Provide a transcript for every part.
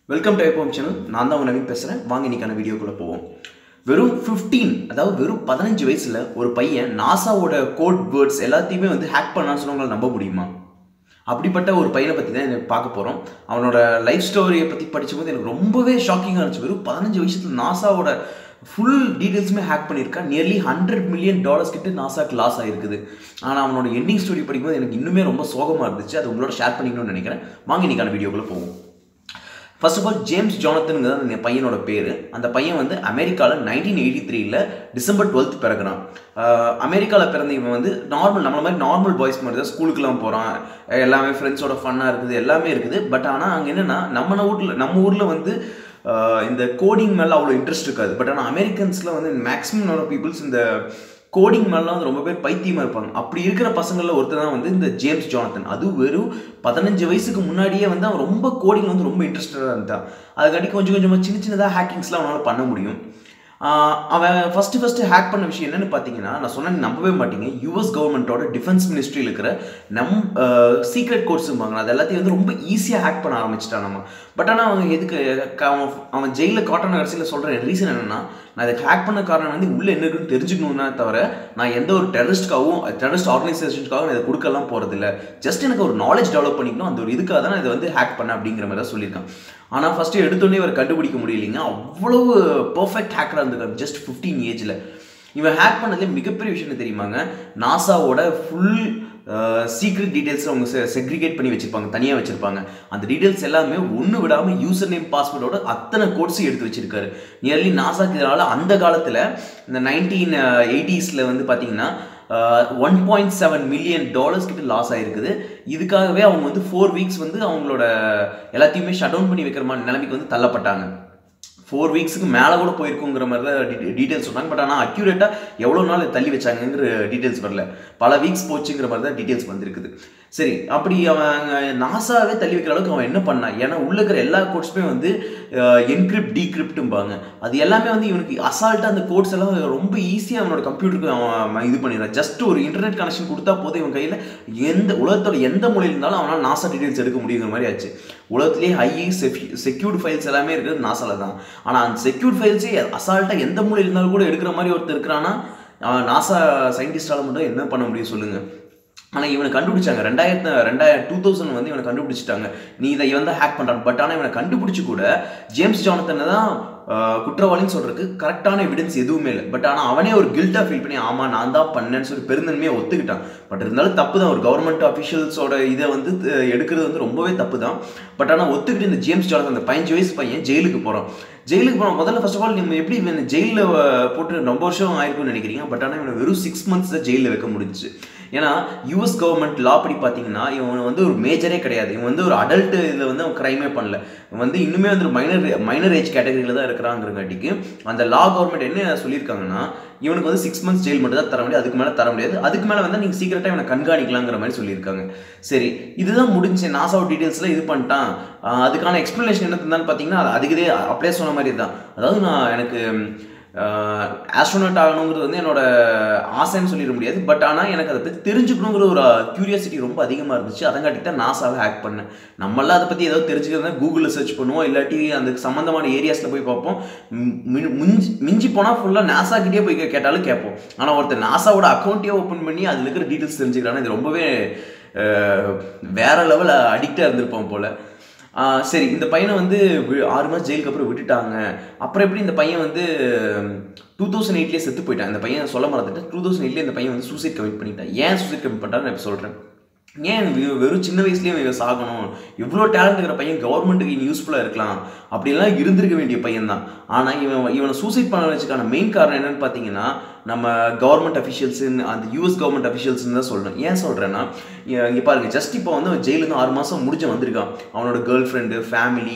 welcome to ஐபோம் channel நான் தான் உங்க நவீன் பேசுகிறேன் வாங்க இன்னைக்கான வீடியோக்குள்ளே போவோம் வெறும் 15 அதாவது வெறும் பதினஞ்சு வயசில் ஒரு பையன் நாசாவோட கோட் வேர்ட்ஸ் எல்லாத்தையுமே வந்து ஹேக் பண்ணான்னு சொன்னவங்களால நம்ப முடியுமா அப்படிப்பட்ட ஒரு பையனை பற்றி தான் எனக்கு பார்க்க போகிறோம் அவனோட லைஃப் ஸ்டோரியை பற்றி படிக்கும்போது எனக்கு ரொம்பவே ஷாக்கிங்காக இருந்துச்சு வெறும் பதினஞ்சு வயசுல நாசாவோட ஃபுல் டீட்டெயில்ஸுமே ஹேக் பண்ணியிருக்கான் நியர்லி ஹண்ட்ரட் மில்லியன் டாலர்ஸ் கிட்ட நாசாக்கு லாஸ் ஆகிருக்குது ஆனால் அவனோட எண்டிங் ஸ்டோரி படிக்கும்போது எனக்கு இன்னுமே ரொம்ப சோகமாக இருந்துச்சு அது உங்களோட ஷேர் பண்ணிக்கணும்னு நினைக்கிறேன் வாங்க இன்னைக்கான வீடியோக்குள்ளே போவோம் ஃபர்ஸ்ட் ஆஃப் ஆல் ஜேம்ஸ் ஜானத்தனுங்க தான் அந்த பையனோட பேர் அந்த பையன் வந்து அமெரிக்காவில் நைன்டீன் எயிட்டி த்ரீல டிசம்பர் டுவெல்த் பிறகுறான் அமெரிக்காவில் பிறந்த இவன் வந்து நார்மல் நம்மள மாதிரி நார்மல் பாய்ஸ் மாதிரி தான் ஸ்கூலுக்குலாம் போகிறான் எல்லாமே ஃப்ரெண்ட்ஸோட ஃபன்னாக இருக்குது எல்லாமே இருக்குது பட் ஆனால் அங்கே என்னென்னா நம்ம ஊரில் நம்ம ஊரில் வந்து ஆஹ் இந்த கோடிங் மேலே அவ்வளோ இன்ட்ரெஸ்ட் இருக்காது பட் ஆனால் அமெரிக்கன்ஸில் வந்து மேக்ஸிமம் ஆஃப் பீப்புள்ஸ் இந்த கோடிங் மேலாம் வந்து ரொம்ப பேர் பைத்தியமாக இருப்பாங்க அப்படி இருக்கிற பசங்களில் ஒருத்தர் தான் வந்து இந்த ஜேம்ஸ் ஜானத்தன் அது வெறும் பதினஞ்சு வயசுக்கு முன்னாடியே வந்து அவன் ரொம்ப கோடிங் வந்து ரொம்ப இன்ட்ரெஸ்டடாக இருந்தான் அதுக்காட்டி கொஞ்சம் கொஞ்சமாக சின்ன சின்னதாக ஹேக்கிங்ஸ்லாம் அவனால் பண்ண முடியும் ஆஹ் அவன் ஃபஸ்ட்டு ஃபஸ்ட்டு ஹேக் பண்ண விஷயம் என்னன்னு பார்த்தீங்கன்னா நான் சொன்ன நம்பவே மாட்டீங்க யூஎஸ் கவர்மெண்ட்டோட டிஃபென்ஸ் மினிஸ்ட்ரியில் இருக்கிற நம் சீக்ரெட் கோர்ஸும்பாங்க அது எல்லாத்தையும் வந்து ரொம்ப ஈஸியாக ஹேக் பண்ண ஆரம்பிச்சிட்டான் நம்ம பட் ஆனால் அவன் எதுக்கு க- அவன் அவன் ஜெயிலில் காட்டன் கடைசியில் சொல்கிற ரீசன் என்னென்னா நான் இதை ஹேக் பண்ண காரணம் வந்து உள்ளே என்ன இருக்குன்னு தெரிஞ்சுக்கணும்னா தவிர நான் எந்த ஒரு டெரரிஸ்ட்காகவும் டெரரிஸ்ட் ஆர்கனைசேஷனுக்காகவும் நான் இதை கொடுக்கலாம் போகிறதில்ல ஜஸ்ட் எனக்கு ஒரு நாலேஜ் டெவலப் பண்ணிக்கணும் அந்த ஒரு இதுக்காக தான் நான் இதை வந்து ஹேக் பண்ணேன் அப்படிங்கிற மாதிரி தான் சொல்லியிருக்கான் ஆனால் ஃபஸ்ட்டு எடுத்தோடனே இவர் கண்டுபிடிக்க முடியலைங்க அவ்வளவு பர்ஃபெக்ட் ஹேக்கராக இருந்திருக்காரு ஜஸ்ட் ஃபிஃப்டீன் ஏஜில் இவன் ஹேக் பண்ணதுல மிகப்பெரிய விஷயம் என்ன தெரியுமாங்க நாசாவோட ஃபுல் சீக்ரெட் டீடைல்ஸ் அவங்க செக்ரிகேட் பண்ணி வச்சிருப்பாங்க தனியாக வச்சிருப்பாங்க அந்த டீடைல்ஸ் எல்லாமே ஒன்று விடாமல் யூசர் நேம் பாஸ்வேர்டோட அத்தனை கோட்ஸையும் எடுத்து வச்சிருக்காரு நியர்லி நாசாக்கு இதனால அந்த காலத்தில் இந்த நைன்டீன் எயிட்டிஸில் வந்து பார்த்தீங்கன்னா one point seven million dollars கிட்ட லாஸ் ஆயிருக்குது இதுக்காகவே அவங்க வந்து ஃபோர் வீக்ஸ் வந்து அவங்களோட எல்லாத்தையுமே ஷட் டவுன் பண்ணி வைக்கிற மாதிரி நிலைமைக்கு வந்து தள்ளப்பட்டாங்க ஃபோர் வீக்ஸுக்கு மேலே கூட போயிருக்குங்கிற மாதிரி தான் டீட்டெயில்ஸ் சொன்னாங்க பட் ஆனால் அக்யூரேட்டாக எவ்வளோ நாள் தள்ளி வச்சாங்கங்கிற டீட்டெயில்ஸ் வரல பல வீக்ஸ் போச்சுங்கிற மாதிரி தான் டீட்டெயில்ஸ் வந்திருக்குது சரி அப்படி அவன் நாசாவே தள்ளி வைக்கிற அளவுக்கு அவன் என்ன பண்ணான் ஏன்னா உள்ள இருக்கிற எல்லா கோட்ஸுமே வந்து என்கிரிப்ட் டீக்ரிப்டும்பாங்க அது எல்லாமே வந்து இவனுக்கு அசால்ட்டாக அந்த கோட்ஸ் எல்லாம் ரொம்ப ஈஸியாக அவனோட கம்ப்யூட்டருக்கு அவன் இது பண்ணிடுறான் ஜஸ்ட் ஒரு இன்டர்நெட் கனெக்ஷன் கொடுத்தா போதும் இவன் கையில் எந்த உலகத்தோட எந்த மூலையில் இருந்தாலும் அவனால் நாசா டீடைல்ஸ் எடுக்க முடியுங்கிற மாதிரி ஆச்சு உலகத்திலேயே ஹை செக்யூர்ட் ஃபைல்ஸ் எல்லாமே இருக்கிறது நாசால தான் ஆனால் அந்த செக்யூர்ட் ஃபைல்ஸே அசால்ட்டாக எந்த மூலையில் இருந்தாலும் கூட எடுக்கிற மாதிரி ஒருத்தர் இருக்கிறான்னா அவன் நாசா சயின்டிஸ்டால மட்டும் என்ன பண்ண முடியும் சொல்லுங்கள் ஆனால் இவனை கண்டுபிடிச்சாங்க ரெண்டாயிரத்து ரெண்டாயிரம் டூ தௌசண்ட் வந்து இவனை கண்டுபிடிச்சிட்டாங்க நீ இதை இவன் தான் ஹேக் பண்ணுறான் பட் ஆனால் இவனை கண்டுபிடிச்சி கூட ஜேம்ஸ் ஜானத்தனை தான் ஆஹ், குற்றவாளின்னு சொல்றதுக்கு கரெக்டான எவிடன்ஸ் எதுவுமே இல்லை பட் ஆனால் அவனே ஒரு கில்ட்டாக ஃபீல் பண்ணி ஆமாம் நான் தான் பண்ணேன்னு சொல்லி பெருந்தன்மையாக ஒத்துக்கிட்டான் பட் இருந்தாலும் தப்பு தான் ஒரு கவர்மெண்ட் அஃபிஷியல்ஸோட இதை வந்து அஹ், எடுக்கிறது வந்து ரொம்பவே தப்பு தான் பட் ஆனால் ஒத்துக்கிட்டு இந்த ஜேம்ஸ் ஜானத்தன் அந்த பதினஞ்சு வயசு பையன் ஜெயிலுக்கு போகிறான் ஜெயிலுக்கு போனால் முதல்ல ஃபர்ஸ்ட் ஆஃப் ஆல் நம்ம எப்படி இவன் ஜெயிலில் போட்டு ரொம்ப வருஷம் ஆயிருக்கும்னு நினைக்கிறீங்க பட் ஆனால் இவனை வெறும் சிக்ஸ் மந்த்ஸ் தான் ஜெயிலில் வைக்க முடிஞ்சுச்சு ஏன்னா யூஎஸ் கவர்மெண்ட் லா படி பார்த்தீங்கன்னா இவன் வந்து ஒரு மேஜரே கிடையாது இவன் வந்து ஒரு அடல்ட் இதில் வந்து அவன் க்ரைமே பண்ணல இவன் வந்து இன்னுமே வந்து ஒரு மைனர் மைனர் ஏஜ் கேட்டகரியில் தான் இருக்கிறாங்கிறங்காட்டிக்கு அந்த லா கவர்மெண்ட் என்ன சொல்லியிருக்காங்கன்னா இவனுக்கு வந்து சிக்ஸ் மந்த்ஸ் ஜெயில் மட்டும் தான் தர முடியாது அதுக்கு மேலே தர முடியாது அதுக்கு மேலே வந்து நீங்கள் சீக்கிரட்டாக இவனை கண்காணிக்கலாங்கிற மாதிரி சொல்லியிருக்காங்க சரி இதுதான் முடிஞ்சு நாசாவோட டீட்டெயில்ஸில் இது பண்ணிட்டான் ஆஹ் அதுக்கான எக்ஸ்ப்ளனேஷன் என்ன தந்தான்னு பார்த்தீங்கன்னா அது அதுக்குதே அப்படியே சொன்ன மாதிரி தான் அதாவது நான் எனக்கு ஆஸ்ட்ரோனட் ஆகணுங்கிறது வந்து என்னோட ஆசைன்னு சொல்லிட முடியாது பட் ஆனால் எனக்கு அதை பற்றி தெரிஞ்சுக்கணுங்கிற ஒரு கியூரியாசிட்டி ரொம்ப அதிகமாக இருந்துச்சு அதங்காட்டி தான் நாசாவை ஹேக் பண்ணேன் நம்மளாம் அதை பற்றி ஏதாவது தெரிஞ்சுக்கிறதா கூகுளில் சர்ச் பண்ணுவோம் இல்லாட்டி அந்த சம்மந்தமான ஏரியாஸில் போய் பார்ப்போம் ம், மின்- மிஞ்சி மிஞ்சி போனால் ஃபுல்லாக நாசா கிட்டே போய் கே- கேட்டாலும் கேட்போம் ஆனால் ஒருத்தர் நாசாவோட அக்கௌண்ட்டே ஓப்பன் பண்ணி அதில் இருக்கிற டீட்டெயில்ஸ் தெரிஞ்சுக்கிறான்னா இது ரொம்பவே அஹ், வேற லெவலில் அடிக்டாக இருந்திருப்போம் போல் ஆஹ் சரி இந்த பையனை வந்து வி- ஆறு மாதம் ஜெயிலுக்கு அப்புறம் விட்டுட்டாங்க அப்புறம் எப்படி இந்த பையன் வந்து டூ தௌசண்ட் எயிட்லேயே செத்து போயிட்டான் இந்த பையன் சொல்ல மறந்துட்டு டூ தௌசண்ட் எயிட்லேயே இந்த பையன் வந்து சூசைட் கமிட் பண்ணிட்டான் ஏன் சூசைட் கமிட் பண்ணிட்டான்னு நான் இப்போ சொல்கிறேன் ஏன் வி- வெறும் சின்ன வயசுலேயே இவன் சாகணும் இவ்வளோ டேலண்ட் இருக்கிற பையன் கவர்மெண்ட்டுக்கு யூஸ்ஃபுல்லாக இருக்கலாம் அப்படிலாம் இருந்திருக்க வேண்டிய பையன் தான் ஆனால் இவன் இவனை சூசைட் பண்ண வச்சதுக்கான மெயின் காரணம் என்னன்னு பார்த்தீங்கன்னா நம்ம கவர்மெண்ட் அஃபிஷியல்ஸுன்னு அந்த யூஎஸ் கவர்மெண்ட் அஃபிஷியல்ஸ்னு தான் சொல்லணும் ஏன் சொல்கிறேன்னா இங்கே பாருங்க ஜஸ்ட் இப்போ வந்து அவன் ஜெயிலுக்கு ஆறு மாதம் முடிஞ்சு வந்திருக்கான் அவனோட girlfriend family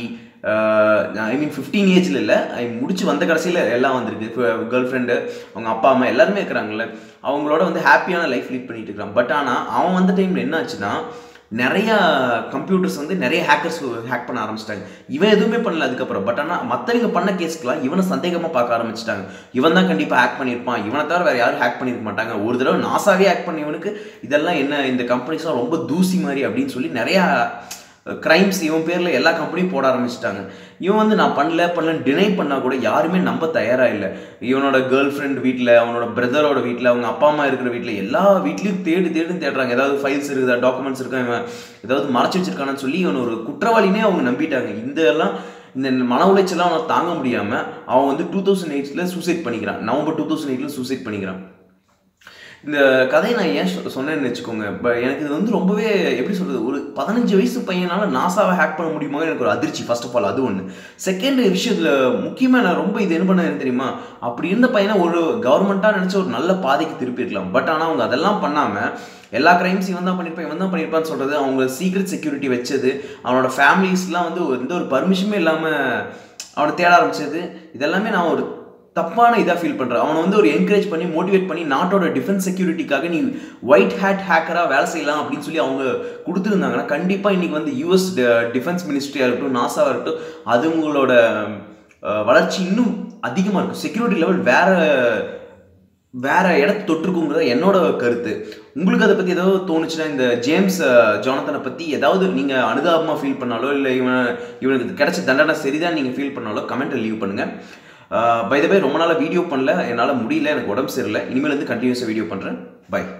I mean fifteen ஏஜில் இல்லை ஐ முடிச்சு வந்த கடைசியில் எல்லாம் வந்திருக்கு கேர்ள் ஃப்ரெண்டு அவங்க அப்பா அம்மா எல்லாருமே இருக்கிறாங்கல்ல அவங்களோட வந்து ஹாப்பியான லைஃப் லீட் பண்ணிட்டு இருக்கான் பட் ஆனால் அவன் வந்த டைமில் என்ன ஆச்சுன்னா நிறைய கம்ப்யூட்டர்ஸ் வந்து நிறைய ஹேக்கர்ஸ் ஹேக் பண்ண ஆரம்பிச்சிட்டாங்க இவன் எதுவுமே பண்ணல அதுக்கப்புறம் பட் ஆனால் மற்றவங்க பண்ண கேஸ்க்குலாம் இவனை சந்தேகமாக பார்க்க ஆரம்பிச்சிட்டாங்க இவன் தான் கண்டிப்பாக ஹேக் பண்ணியிருப்பான் இவனை தவிர வேறு யாரும் ஹேக் பண்ணியிருக்க மாட்டாங்க ஒரு தடவை நாசாவே ஹேக் பண்ண இவனுக்கு இதெல்லாம் என்ன இந்த கம்பெனிஸ்லாம் ரொம்ப தூசி மாதிரி அப்படின்னு சொல்லி நிறையா கிரைம்ஸ் இவன் பேரில் எல்லா கம்பெனியும் போட ஆரம்பிச்சிட்டாங்க இவன் வந்து நான் பண்ணல பண்ணலன்னு டினை பண்ணால் கூட யாருமே நம்ப தயாராக இல்லை இவனோட கேர்ள் ஃப்ரெண்ட் வீட்டில் அவனோட பிரதரோட வீட்டில் அவங்க அப்பா அம்மா இருக்கிற வீட்டில் எல்லா வீட்லேயும் தேடி தேடி தேடுறாங்க ஏதாவது ஃபைல்ஸ் இருக்குதா டாக்குமெண்ட்ஸ் இருக்கா இவன் ஏதாவது மறைச்சு வச்சிருக்கானு சொல்லி இவன் ஒரு குற்றவாளினே அவங்க நம்பிட்டாங்க இந்த எல்லாம் இந்த மன உளைச்சலாம் அவனை தாங்க முடியாமல் அவன் வந்து டூ தௌசண்ட் எயிட்டில் சூசைட் பண்ணிக்கிறான் நவம்பர் டூ தௌசண்ட் எயிட்டில் சூசைட் பண்ணிக்கிறான் இந்த கதையை நான் ஏன் சொ- சொன்னேன்னு வச்சுக்கோங்க பட் எனக்கு இது வந்து ரொம்பவே எப்படி சொல்றது ஒரு பதினஞ்சு வயசு பையனால நாசாவை ஹேக் பண்ண முடியுமா எனக்கு ஒரு அதிர்ச்சி ஃபர்ஸ்ட் ஆஃப் ஆல் அது ஒன்று செகண்ட் விஷயத்துல முக்கியமாக நான் ரொம்ப இது என்ன பண்ண தெரியுமா அப்படி இருந்த பையனை ஒரு கவர்மெண்ட்டாக நினச்ச ஒரு நல்ல பாதைக்கு திருப்பியிருக்கலாம் பட் ஆனால் அவங்க அதெல்லாம் பண்ணாமல் எல்லா கிரைம்ஸ் இவன் தான் பண்ணியிருப்பான் இவன் தான் பண்ணியிருப்பான்னு சொல்கிறது அவங்க சீக்ரெட் செக்யூரிட்டி வச்சது அவனோட ஃபேமிலிஸ்லாம் வந்து எந்த ஒரு பர்மிஷனுமே இல்லாமல் அவனை தேட ஆரம்பிச்சது இதெல்லாமே நான் ஒரு தப்பான இதாக ஃபீல் பண்ணுறேன் அவனை வந்து ஒரு என்கரேஜ் பண்ணி மோட்டிவேட் பண்ணி நாட்டோட டிஃபென்ஸ் செக்யூரிட்டிக்காக நீ ஒயிட் ஹேட் ஹேக்கராக வேலை செய்யலாம் அப்படின்னு சொல்லி அவங்க கொடுத்துருந்தாங்கன்னா கண்டிப்பாக இன்னைக்கு வந்து யூஎஸ் டிஃபென்ஸ் மினிஸ்ட்ரியாக இருக்கட்டும் நாசாவாக இருக்கட்டும் அதுங்களோட அஹ், வளர்ச்சி இன்னும் அதிகமாக இருக்கும் செக்யூரிட்டி லெவல் வேற வேற இடத்த தொட்டிருக்குங்கிறத என்னோட கருத்து உங்களுக்கு அதை பற்றி ஏதாவது தோணுச்சுன்னா இந்த ஜேம்ஸ் அஹ், ஜானத்தனை பற்றி ஏதாவது நீங்கள் அனுதாபமாக ஃபீல் பண்ணாலோ இல்லை இவன் இவனுக்கு கிடைச்ச தண்டனை சரிதான் நீங்கள் ஃபீல் பண்ணாலோ கமெண்ட்டை லீவ் பண்ணுங்கள் பை த ரொம்ப நாளாக வீடியோ பண்ணல என்னால் முடியல எனக்கு உடம்பு சரியில்லை இனிமேல் வந்து கண்டினியூஸாக வீடியோ பண்ணுறேன் பை